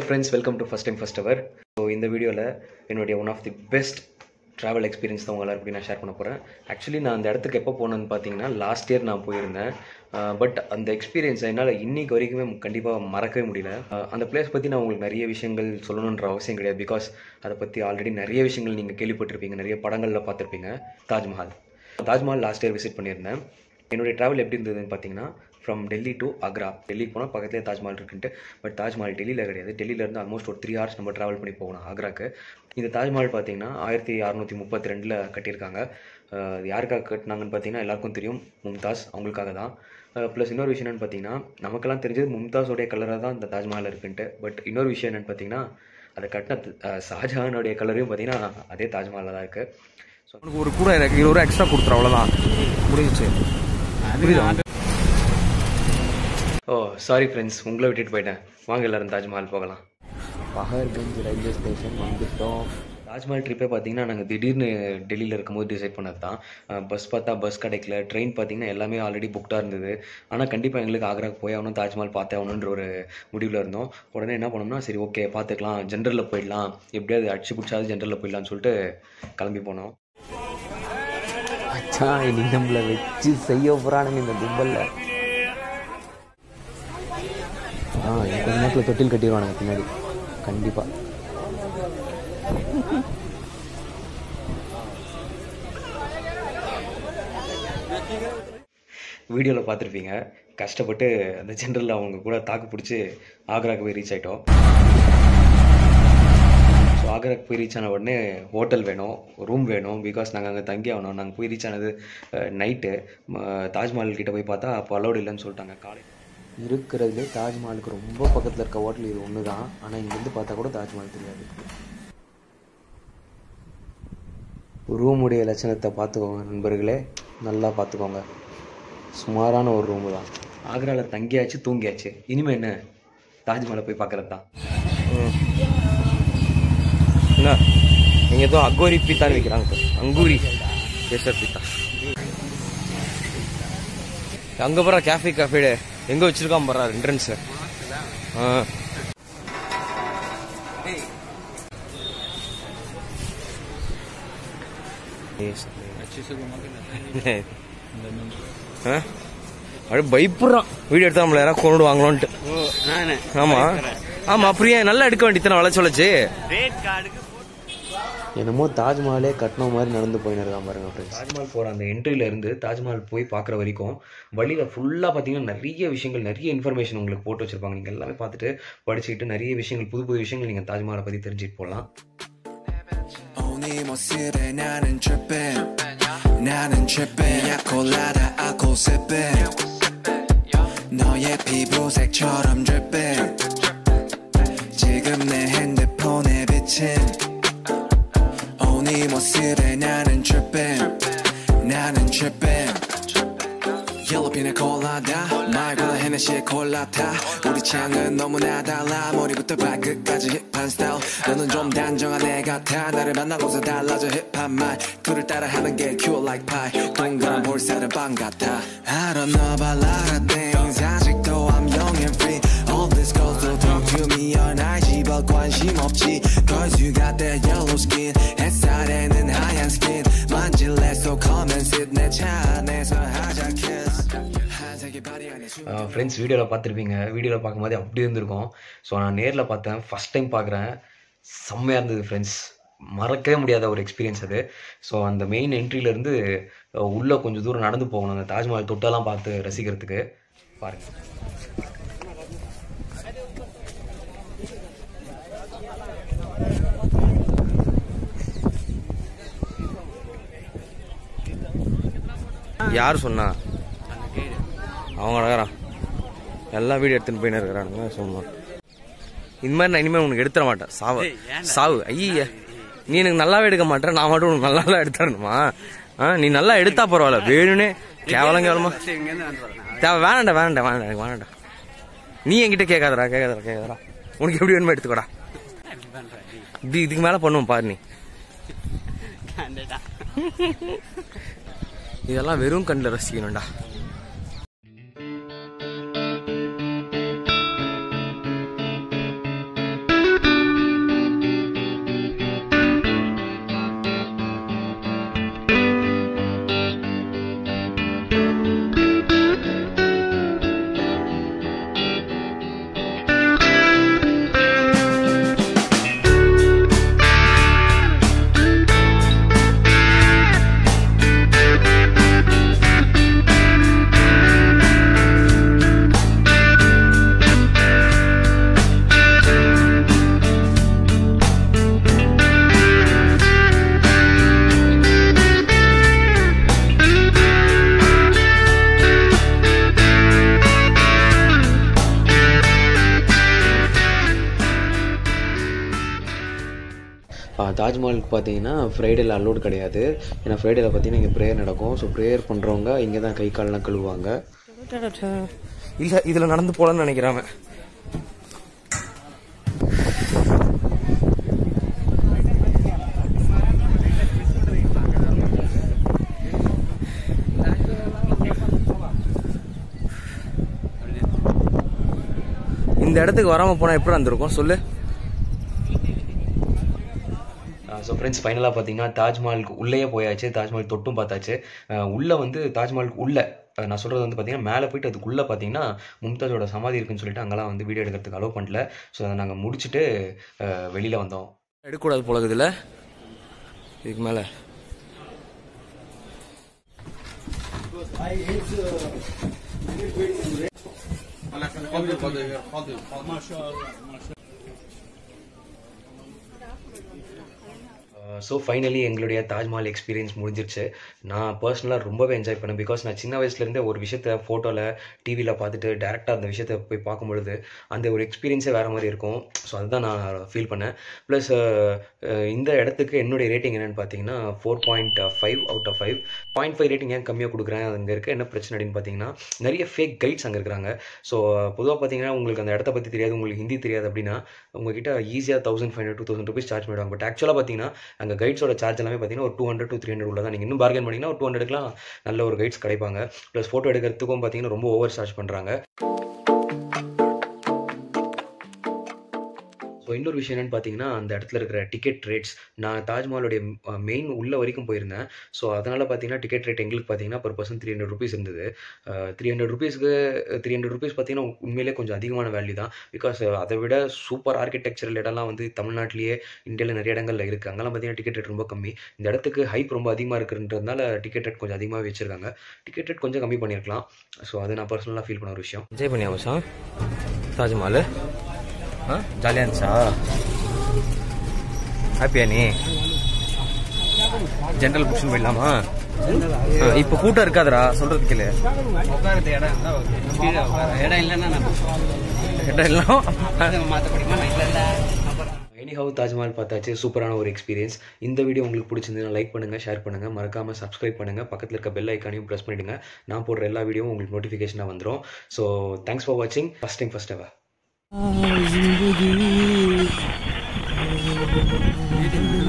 Friends welcome to first time first ever so இந்த வீடியோவில் என்னுடைய one of the best travel experience தான் உங்கள் எல்லாருக்கும் நான் ஷேர் பண்ண போகிறேன் ஆக்சுவலி நான் அந்த இடத்துக்கு எப்போ போனேன்னு பார்த்தீங்கன்னா லாஸ்ட் இயர் நான் போயிருந்தேன் பட் அந்த எக்ஸ்பீரியன்ஸ் என்னால் இன்னைக்கு வரைக்குமே கண்டிப்பாக மறக்கவே முடியல அஹ் அந்த பிளேஸ் பற்றி நான் உங்களுக்கு நிறைய விஷயங்கள் சொல்லணுன்ற அவசியம் கிடையாது பிகாஸ் அதை பற்றி ஆல்ரெடி நிறைய விஷயங்கள் நீங்கள் கேள்விப்பட்டிருப்பீங்க நிறைய படங்களில் பார்த்துருப்பீங்க Taj Mahal Taj Mahal last year visit பண்ணியிருந்தேன் என்னுடைய ட்ராவல் எப்படி இருந்ததுன்னு பார்த்தீங்கன்னா ஃப்ரம் டெல்லி டு ஆக்ரா டெல்லிக்கு போனால் பக்கத்துலேயே தாஜ்மஹால் இருக்குன்ட்டு பட் தாஜ்மஹால் டெல்லியில் கிடையாது டெல்லியிலேருந்து ஆல்மோஸ்ட் ஒரு த்ரீ ஹவர்ஸ் நம்ம ட்ராவல் பண்ணி போகணும் ஆக்ராக்கு இந்த தாஜ்மஹால் பார்த்தீங்கன்னா ஆயிரத்தி அறநூற்றி முப்பத்தி ரெண்டில் கட்டியிருக்காங்க அஹ் அது யாருக்காக கட்டினாங்கன்னு பார்த்தீங்கன்னா எல்லாருக்கும் தெரியும் மும்தாஸ் அவங்களுக்காக தான் ப்ளஸ் இன்னொரு விஷயம் என்னென்னு பார்த்தீங்கன்னா நமக்கெல்லாம் தெரிஞ்சது மும்தாஸோடைய கலராக தான் இந்த தாஜ்மஹால் இருக்குன்ட்டு பட் இன்னொரு விஷயம் என்னென்னு பார்த்தீங்கன்னா அதை கட்டின அஹ் ஷாஜஹானுடைய கலரையும் பார்த்தீங்கன்னா அதே தாஜ்மஹாலில் தான் இருக்குது ஸோ உனக்கு ஒரு கூட எனக்கு இருபது ரூபா எக்ஸ்ட்ரா கொடுத்துரு அவ்வளோதான் முடிஞ்சிச்சு புரியுதா ஓ சாரி ஃப்ரெண்ட்ஸ் உங்களை விட்டுட்டு போயிட்டேன் வாங்க எல்லாரும் தாஜ்மஹால் போகலாம் பஹர்கஞ்ச் ரயில்வே ஸ்டேஷன் வந்துட்டோம் தாஜ்மஹால் ட்ரிப்பே பார்த்தீங்கன்னா நாங்கள் திடீர்னு டெல்லியில் இருக்கும்போது டிசைட் பண்ணது தான் பஸ் பார்த்தா பஸ் கிடைக்கல ட்ரெயின் பார்த்தீங்கன்னா எல்லாமே ஆல்ரெடி புக்டாக இருந்தது ஆனால் கண்டிப்பாக எங்களுக்கு ஆக்ராக்கு போய் ஆகணும் தாஜ்மஹால் பார்த்தே ஆகணுன்ற ஒரு முடிவில் இருந்தோம் உடனே என்ன பண்ணோம்னா சரி ஓகே பார்த்துக்கலாம் ஜென்ரலில் போயிடலாம் எப்படியாவது அடிச்சு பிடிச்சாது ஜென்ரலில் போயிடலாம்னு சொல்லிட்டு கிளம்பி போனோம் மச்சான் இனி நம்மளை வச்சு செய்ய போகிறானுங்க இந்த கும்பலில் ஆ எனக்கு கொஞ்ச நேரத்தில் தொட்டில் கட்டிடுவானுங்க பின்னாடி கண்டிப்பாக வீடியோவில் பார்த்துருப்பீங்க கஷ்டப்பட்டு அந்த ஜென்ரலில் அவங்க கூட தாக்கு பிடிச்சி ஆக்ராக்கு போய் ரீச் ஆகிட்டோம் ஸோ ஆக்ராக்கு போய் ரீச் ஆன உடனே ஹோட்டல் வேணும் ரூம் வேணும் பிகாஸ் நாங்கள் அங்கே தங்கி ஆகணும் நாங்கள் போய் ரீச் ஆனது நைட்டு தாஜ்மஹால் கிட்ட போய் பார்த்தா அப்போ அலௌட் இல்லைன்னு சொல்லிட்டாங்க காலை இருக்கிறதுலே தாஜ்மஹாலுக்கு ரொம்ப பக்கத்தில் இருக்க ஹோட்டல் இது ஒன்று தான் ஆனால் இங்கேருந்து பார்த்தா கூட தாஜ்மஹால் தெரியாது ரூமுடைய லட்சணத்தை பார்த்துக்கோங்க நண்பர்களே நல்லா பார்த்துக்கோங்க சுமாரான ஒரு ரூமு தான் ஆக்ராவில் தங்கியாச்சு தூங்கியாச்சு இனிமேல் என்ன தாஜ்மஹாலை போய் பார்க்கறது தான் என்ன இங்கே ஏதோ அகோரி பீத்தான்னு வைக்கிறாங்க அங்கூரி கேசர் பீத்தா அங்கே போகிற கேஃபே கேஃபேடு எங்கே வச்சிருக்கான் போகிறா என்ட்ரன்ஸு ஆ அப்படியே பயப்படுறான் வீடியோ எடுத்தா நம்மள யாராவது கொண்டு வாங்கலான்ட்டு ஆமா ஆமா அப்படியே நல்லா எடுக்க வேண்டியது வளைச்சு வளைச்சு என்னமோ தாஜ்மஹாலே கட்டின மாதிரி நடந்து போயின்னு இருக்கான் பாருங்க ஃப்ரெண்ட்ஸ் தாஜ்மஹால் போகிற அந்த என்ட்ரியில இருந்து தாஜ்மஹால் போய் பார்க்குற வரைக்கும் வழியில் ஃபுல்லாக பார்த்தீங்கன்னா நிறைய விஷயங்கள் நிறைய இன்ஃபர்மேஷன் உங்களுக்கு போட்டு வச்சிருப்பாங்க நீங்கள் எல்லாமே பார்த்துட்டு படிச்சுக்கிட்டு நிறைய விஷயங்கள் புது புது விஷயங்கள் நீங்கள் தாஜ்மஹாலை பற்றி தெரிஞ்சுட்டு போகலாம் 오니 모습에 나는 tripping 나는 tripping 야콜라다 아콜 sipping 너의 피부색처럼 dripping 지금 내 핸드폰에 비친 오니 모습에 나는 tripping 나는 tripping 옐로핀의 콜라다 말보다 헤네시의 콜라타 우리 취향은 너무나 달라 머리부터 발끝까지 힙한 스타일 너는 좀 단정한 애 같아 나를 만나고서 달라져 힙한 말투를 따라하는 게 cute like pie 동그란 볼살은 빵 같아 I don't know about a lot of things 아직도 I'm young and free All these girls don't talk to me on IG but 관심 없지 Cause you got that yellow skin 햇살에는 하얀 skin 만질래 so come and sit 내 차 안에서 하자 kiss 한색의 바디 안에 숨 friends வீடியோவில் பார்த்துருப்பீங்க வீடியோவில் பார்க்கும்போது அப்படி இருந்திருக்கும் so நான் நேரில் பார்த்தேன் first time பார்க்குறேன் செம்மையாக இருந்தது ஃப்ரெண்ட்ஸ் மறக்கவே முடியாத ஒரு எக்ஸ்பீரியன்ஸ் அது ஸோ அந்த மெயின் என்ட்ரியிலேருந்து உள்ளே கொஞ்சம் தூரம் நடந்து போகணும் அந்த தாஜ்மஹால் தொட்டெல்லாம் பார்த்து ரசிக்கிறதுக்கு பாருங்கள் யார் சொன்னா அவங்க அழகாரான் எல்லா வீடியோ எடுத்துன்னு போயின்னு இருக்கிறானுங்க சும்மா இந்த மாதிரி நான் இனிமேல் உனக்கு எடுத்துட மாட்டேன் சாவு சாவு ஐய நீ எனக்கு நல்லாவே எடுக்க மாட்டேன் நான் மட்டும் உனக்கு நல்லா எடுத்துடணுமா ஆ நீ நல்லா எடுத்தா பரவாயில்ல வேணும்னே கேவலம் கேவலமா தேவை வேணாண்டா வேணாண்டா வேணாண்டா எனக்கு வேணாண்டா நீ என்கிட்ட கேட்காதடா கேட்காதடா கேட்காதடா உனக்கு எப்படி வேணுமோ எடுத்துக்கோடா இது இதுக்கு மேல பண்ணுவோம் பாரு நீ இதெல்லாம் வெறும் கண்ணில் ரசிக்கணும்டா தாஜ்மஹாலுக்கு பார்த்தீங்கன்னா ஃப்ரைடேல அலோட் கிடையாது ஏன்னா ஃப்ரைடேல பார்த்தீங்கன்னா இங்கே ப்ரேயர் நடக்கும் ஸோ ப்ரேயர் பண்ணுறவங்க இங்கே தான் கை கால்லாம் கழுவுவாங்க இல்ல இதுல நடந்து போலான்னு நினைக்கிறேன் அவன். இந்த இடத்துக்கு வராம போனா எப்படி வந்திருக்கும் சொல்லு ஸோ ஃப்ரெண்ட்ஸ் ஃபைனலாக பார்த்தீங்கன்னா தாஜ்மஹாலுக்கு உள்ளேயே போயாச்சு தாஜ்மஹால் தொட்டும் பார்த்தாச்சு அஹ் உள்ள வந்து தாஜ்மஹாலுக்கு உள்ள அஹ் நான் சொல்கிறது வந்து பார்த்தீங்கன்னா மேலே போயிட்டு அதுக்குள்ளே பார்த்தீங்கன்னா மும்தாஜோட சமாதி இருக்குன்னு சொல்லிட்டு அங்கெல்லாம் வந்து வீடியோ எடுக்கிறதுக்கு அலோவ் பண்ணல ஸோ அதை நாங்கள் முடிச்சுட்டு வெளியில் வந்தோம் எடுக்கக்கூடாது போல இருக்குதுல்ல இதுக்கு மேல ஸோ ஃபைனலி எங்களுடைய தாஜ்மஹால் எக்ஸ்பீரியன்ஸ் முடிஞ்சிருச்சு நான் பர்சனலாக ரொம்பவே என்ஜாய் பண்ணேன் பிகாஸ் நான் சின்ன வயசுலேருந்தே ஒரு விஷயத்த ஃபோட்டோவில் டிவியில் பார்த்துட்டு டேரெக்டாக அந்த விஷயத்த போய் பார்க்கும்பொழுது அந்த ஒரு எக்ஸ்பீரியன்ஸே வேறு மாதிரி இருக்கும் ஸோ அதுதான் நான் ஃபீல் பண்ணேன் ப்ளஸ் இந்த இடத்துக்கு என்னுடைய ரேட்டிங் என்னென்னு பார்த்தீங்கன்னா four point five out of five point five rating ஏன் கம்மியாக கொடுக்குறேன் அங்கே இருக்க என்ன பிரச்சனை அப்படின்னு பார்த்தீங்கன்னா நிறைய ஃபேக் கைட்ஸ் அங்கே இருக்கிறாங்க ஸோ பொதுவாக பார்த்தீங்கன்னா உங்களுக்கு அந்த இடத்த பற்றி தெரியாது உங்களுக்கு ஹிந்தி தெரியாது அப்படின்னா உங்ககிட்ட ஈஸியாக thousand five hundred two thousand rupees charge பண்ணிடுவாங்க பட் ஆக்சுவலாக பார்த்தீங்கன்னா அங்கே கைட்ஸோட சார்ஜ் எல்லாமே பார்த்தீங்கன்னா ஒரு two hundred two three hundred உள்ள தான் நீங்கள் இன்னும் பார்கன் பண்ணிங்கன்னா ஒரு டூ ஹண்ட்ரட்லாம் நல்ல ஒரு கைட்ஸ் கிடைப்பாங்க ப்ளஸ் ஃபோட்டோ எடுக்கிறதுக்கும் பார்த்தீங்கன்னா ரொம்ப ஓவர் சார்ஜ் பண்ணுறாங்க ஸோ இன்னொரு விஷயம் என்னென்னு பார்த்தீங்கன்னா அந்த இடத்துல இருக்கிற டிக்கெட் ரேட்ஸ் நான் தாஜ்மஹாலுடைய மெயின் உள்ள வரைக்கும் போயிருந்தேன் ஸோ அதனால் பார்த்தீங்கன்னா டிக்கெட் ரேட் எங்களுக்கு பார்த்தீங்கன்னா per person three hundred rupees இருந்தது த்ரீ ஹண்ட்ரட் ருபீஸ்க்கு த்ரீ ஹண்ட்ரட் ருபீஸ் பார்த்தீங்கன்னா உண்மையிலே கொஞ்சம் அதிகமான வேல்யூ தான் பிகாஸ் அதை விட சூப்பர் ஆர்கிடெக்சரல் இடம்லாம் வந்து தமிழ்நாட்டிலேயே இந்தியாவில் நிறைய இடங்கள்ல இருக்குது அங்கெல்லாம் பார்த்தீங்கன்னா டிக்கெட் ரேட் ரொம்ப கம்மி இந்த இடத்துக்கு ஹைப் ரொம்ப அதிகமாக இருக்குன்றதுனால டிக்கெட் ரேட் கொஞ்சம் அதிகமாக வச்சிருக்காங்க டிக்கெட் ரேட் கொஞ்சம் கம்மி பண்ணியிருக்கலாம் ஸோ அது நான் பர்சனலாக ஃபீல் பண்ண ஒரு விஷயம் என்ஜாய் பண்ணியா மச்சான் தாஜ்மஹால் ஆ ஜாலியாக இருந்துச்சா ஹாப்பியா நீ ஜென்ரல் புக்ஷன் போயிடலாமா ஆ, இப்போ கூட்டம் இருக்காதுடா சொல்றது கேளு உட்காரது இடம் இருந்தா ஓகே கீழே உட்கார இடம் இல்லைன்னா நான் இடம் எல்லாம் மாற்ற முடியுமா இல்லை இல்லை அப்புறம் எனிஹவ் தாஜ்மஹால் பார்த்தாச்சு சூப்பரான ஒரு எக்ஸ்பீரியன்ஸ் இந்த வீடியோ உங்களுக்கு பிடிச்சிருந்ததுன்னா லைக் பண்ணுங்கள் ஷேர் பண்ணுங்கள் மறக்காமல் சப்ஸ்கிரைப் பண்ணுங்கள் பக்கத்தில் இருக்க பெல் ஐக்கானையும் ப்ரெஸ் பண்ணிடுங்க நான் போடுற எல்லா வீடியோவும் உங்களுக்கு நோட்டிஃபிகேஷனாக வந்துடும் ஸோ தேங்க்ஸ் ஃபார் வாட்சிங் ஃபஸ்ட் டைம் ஃபஸ்ட் எவர்